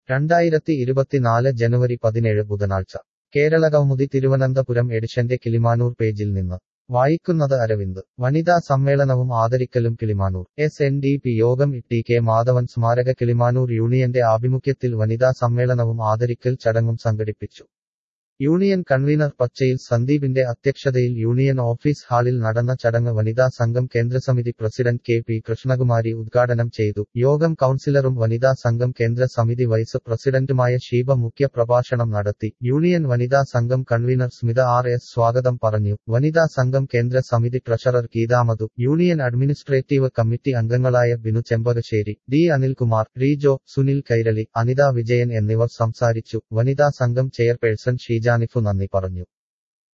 രണ്ടായിരത്തി ഇരുപത്തിനാല് ജനുവരി പതിനേഴ് ബുധനാഴ്ച കേരള കൗമുദി തിരുവനന്തപുരം എഡിഷന്റെ കിളിമാനൂർ പേജിൽ നിന്ന് വായിക്കുന്നത് അരവിന്ദ് വനിതാ സമ്മേളനവും ആദരിക്കലും Kilimanoor S N D P യോഗം ടി കെ മാധവൻ സ്മാരക കിളിമാനൂർ യൂണിയന്റെ ആഭിമുഖ്യത്തിൽ വനിതാ സമ്മേളനവും ആദരിക്കൽ ചടങ്ങും സംഘടിപ്പിച്ചു യൂണിയൻ കൺവീനർ പച്ചയിൽ സന്ദീപിന്റെ അധ്യക്ഷതയിൽ യൂണിയൻ ഓഫീസ് ഹാളിൽ നടന്ന ചടങ്ങ് വനിതാ സംഘം കേന്ദ്രസമിതി പ്രസിഡന്റ് കെ പി കൃഷ്ണകുമാരി ഉദ്ഘാടനം ചെയ്തു യോഗം കൌൺസിലറും വനിതാ സംഘം കേന്ദ്ര സമിതി വൈസ് പ്രസിഡന്റുമായ ഷീബ മുഖ്യ പ്രഭാഷണം നടത്തി യൂണിയൻ വനിതാ സംഘം കൺവീനർ സ്മിത ആർ എസ് സ്വാഗതം പറഞ്ഞു വനിതാ സംഘം കേന്ദ്ര സമിതി treasurer Geethamadhu union administrative committee അംഗങ്ങളായ ബിനു ചെമ്പകശ്ശേരി ഡി അനിൽകുമാർ റീജോ സുനിൽ കൈരളി അനിത വിജയൻ എന്നിവർ സംസാരിച്ചു വനിതാ സംഘം ചെയർപേഴ്സൺ ഷീജാനിഫു നന്ദി പറഞ്ഞു